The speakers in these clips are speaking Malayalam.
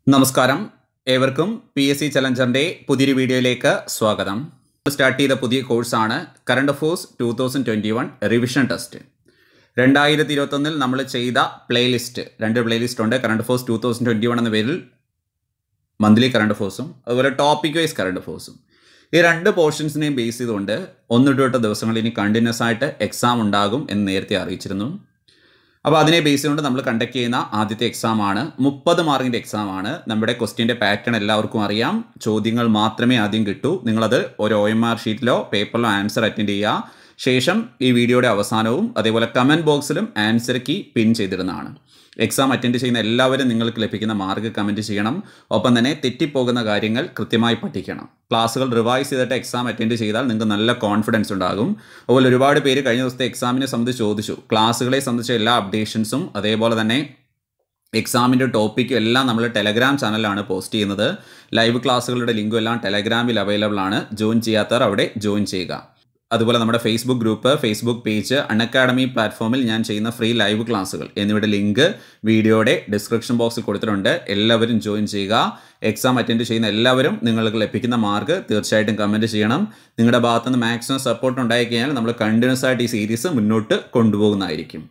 നമസ്കാരം ഏവർക്കും പി എസ് സി ചലഞ്ചറിൻ്റെ പുതിയൊരു വീഡിയോയിലേക്ക് സ്വാഗതം സ്റ്റാർട്ട് ചെയ്ത പുതിയ കോഴ്സാണ് current affairs two thousand twenty one revision test രണ്ടായിരത്തി ഇരുപത്തൊന്നിൽ നമ്മൾ ചെയ്ത പ്ലേലിസ്റ്റ് രണ്ട് പ്ലേലിസ്റ്റ് ഉണ്ട് current affairs two thousand twenty one എന്ന പേരിൽ മന്ത്ലി കറണ്ട് അഫേഴ്സും അതുപോലെ ടോപ്പിക് വൈസ് കറണ്ട് അഫേഴ്സും ഈ രണ്ട് പോർഷൻസിനെയും ബേസ് ചെയ്തുകൊണ്ട് ഒന്ന് തൊട്ട് ദിവസങ്ങളിൽ ഇനി കണ്ടിന്യൂസ് ആയിട്ട് എക്സാം ഉണ്ടാകും എന്ന് നേരത്തെ അറിയിച്ചിരുന്നു അപ്പോൾ അതിനെ ബേസ് ചെയ്തുകൊണ്ട് നമ്മൾ കണ്ടക്ട് ചെയ്യുന്ന ആദ്യത്തെ എക്സാം ആണ് മുപ്പത് മാർക്കിൻ്റെ എക്സാം ആണ് നമ്മുടെ ക്വസ്റ്റ്യൻ്റെ പാറ്റേൺ എല്ലാവർക്കും അറിയാം ചോദ്യങ്ങൾ മാത്രമേ ആദ്യം കിട്ടൂ നിങ്ങളത് ഒരു ഒ എം ആർ ഷീറ്റിലോ പേപ്പറിലോ ആൻസർ അറ്റൻഡ് ചെയ്യുക ശേഷം ഈ വീഡിയോയുടെ അവസാനവും അതേപോലെ കമൻറ്റ് ബോക്സിലും ആൻസർ കീ പിൻ ചെയ്തിരുന്നതാണ് എക്സാം അറ്റൻഡ് ചെയ്യുന്ന എല്ലാവരും നിങ്ങൾക്ക് ലഭിക്കുന്ന മാർക്ക് കമൻറ്റ് ചെയ്യണം ഒപ്പം തന്നെ തെറ്റിപ്പോകുന്ന കാര്യങ്ങൾ കൃത്യമായി പഠിക്കണം ക്ലാസ്സുകൾ റിവൈസ് ചെയ്തിട്ട് എക്സാം അറ്റൻഡ് ചെയ്താൽ നിങ്ങൾക്ക് നല്ല കോൺഫിഡൻസ് ഉണ്ടാകും അതുപോലെ ഒരുപാട് പേര് കഴിഞ്ഞ ദിവസത്തെ എക്സാമിനെ സംബന്ധിച്ച് ചോദിച്ചു ക്ലാസ്സുകളെ സംബന്ധിച്ച എല്ലാ അപ്ഡേഷൻസും അതേപോലെ തന്നെ എക്സാമിൻ്റെ ടോപ്പിക്കും എല്ലാം നമ്മൾ ടെലഗ്രാം ചാനലിലാണ് പോസ്റ്റ് ചെയ്യുന്നത് ലൈവ് ക്ലാസ്സുകളുടെ ലിങ്കും എല്ലാം ടെലഗ്രാമിൽ അവൈലബിൾ ആണ് ജോയിൻ ചെയ്യാത്തവർ അവിടെ ജോയിൻ ചെയ്യുക അതുപോലെ നമ്മുടെ Facebook group Facebook page Unacademy പ്ലാറ്റ്ഫോമിൽ ഞാൻ ചെയ്യുന്ന ഫ്രീ ലൈവ് ക്ലാസ്സുകൾ എന്നിവയുടെ ലിങ്ക് വീഡിയോയുടെ ഡിസ്ക്രിപ്ഷൻ ബോക്സിൽ കൊടുത്തിട്ടുണ്ട് എല്ലാവരും ജോയിൻ ചെയ്യുക എക്സാം അറ്റൻഡ് ചെയ്യുന്ന എല്ലാവരും നിങ്ങൾക്ക് ലഭിക്കുന്ന മാർക്ക് തീർച്ചയായിട്ടും കമൻറ്റ് ചെയ്യണം നിങ്ങളുടെ ഭാഗത്തുനിന്ന് മാക്സിമം സപ്പോർട്ട് ഉണ്ടായി കഴിഞ്ഞാൽ നമ്മൾ കണ്ടിന്യൂസ് ആയിട്ട് ഈ സീരീസ് മുന്നോട്ട് കൊണ്ടുപോകുന്നതായിരിക്കും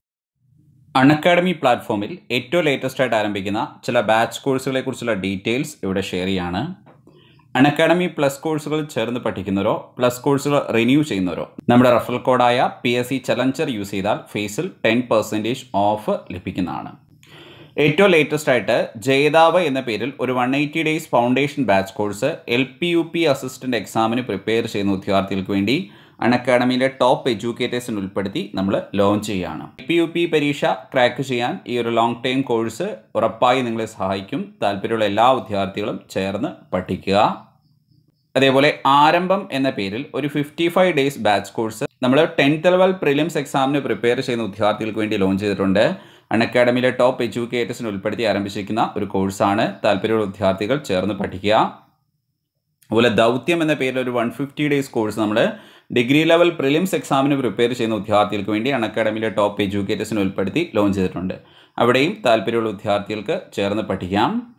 അൺഅക്കാഡമി പ്ലാറ്റ്ഫോമിൽ ഏറ്റവും ലേറ്റസ്റ്റ് ആയിട്ട് ആരംഭിക്കുന്ന ചില ബാച്ച് കോഴ്സുകളെ കുറിച്ചുള്ള ഡീറ്റെയിൽസ് ഇവിടെ ഷെയർ ചെയ്യാണ് അൺഅക്കാഡമി പ്ലസ് കോഴ്സുകൾ ചേർന്ന് പഠിക്കുന്നവരോ പ്ലസ് കോഴ്സുകൾ റിന്യൂ ചെയ്യുന്നവരോ നമ്മുടെ റഫറൽ കോഡായ P S C challenger use ചെയ്താൽ ഫേസിൽ ടെൻ പെർസെൻറ്റേജ് ഓഫ് ലഭിക്കുന്നതാണ് ഏറ്റവും ലേറ്റസ്റ്റ് ആയിട്ട് ജേതാവ് എന്ന പേരിൽ ഒരു one eighty days foundation batch course L P U P assistant എക്സാമിന് പ്രിപ്പയർ ചെയ്യുന്ന വിദ്യാർത്ഥികൾക്ക് വേണ്ടി അൺഅക്കാഡമിയിലെ ടോപ്പ് എഡ്യൂക്കേറ്റേഴ്സിന് ഉൾപ്പെടുത്തി നമ്മൾ ലോഞ്ച് ചെയ്യുകയാണ് പി യു പി പരീക്ഷ ക്രാക്ക് ചെയ്യാൻ ഈ ഒരു ലോങ് ടൈം കോഴ്സ് ഉറപ്പായി നിങ്ങളെ സഹായിക്കും താല്പര്യമുള്ള എല്ലാ വിദ്യാർത്ഥികളും ചേർന്ന് പഠിക്കുക അതേപോലെ ആരംഭം എന്ന പേരിൽ ഒരു fifty five days batch course നമ്മൾ ടെൻത്ത് ലെവൽ പ്രിലിംസ് എക്സാമിന് പ്രിപ്പയർ ചെയ്യുന്ന വിദ്യാർത്ഥികൾക്ക് വേണ്ടി ലോഞ്ച് ചെയ്തിട്ടുണ്ട് അൺഅക്കാഡമിയിലെ ടോപ്പ് എഡ്യൂക്കേറ്റേഴ്സിന് ഉൾപ്പെടുത്തി ആരംഭിച്ചിരിക്കുന്ന ഒരു കോഴ്സാണ് താല്പര്യമുള്ള വിദ്യാർത്ഥികൾ ചേർന്ന് പഠിക്കുക അതുപോലെ ദൗത്യം എന്ന പേരിൽ ഒരു വൺ ഫിഫ്റ്റി ഡേയ്സ് കോഴ്സ് നമ്മൾ ഡിഗ്രി ലെവൽ പ്രിലിംസ് എക്സാമിന് പ്രിപ്പയർ ചെയ്യുന്ന വിദ്യാർത്ഥികൾക്ക് വേണ്ടി അൺഅക്കാഡമിയിലെ ടോപ്പ് എഡ്യൂക്കേറ്റേഴ്സിന് ഉൾപ്പെടുത്തി ലോഞ്ച് ചെയ്തിട്ടുണ്ട് അവിടെയും താല്പര്യമുള്ള വിദ്യാർത്ഥികൾക്ക് ചേർന്ന് പഠിക്കാം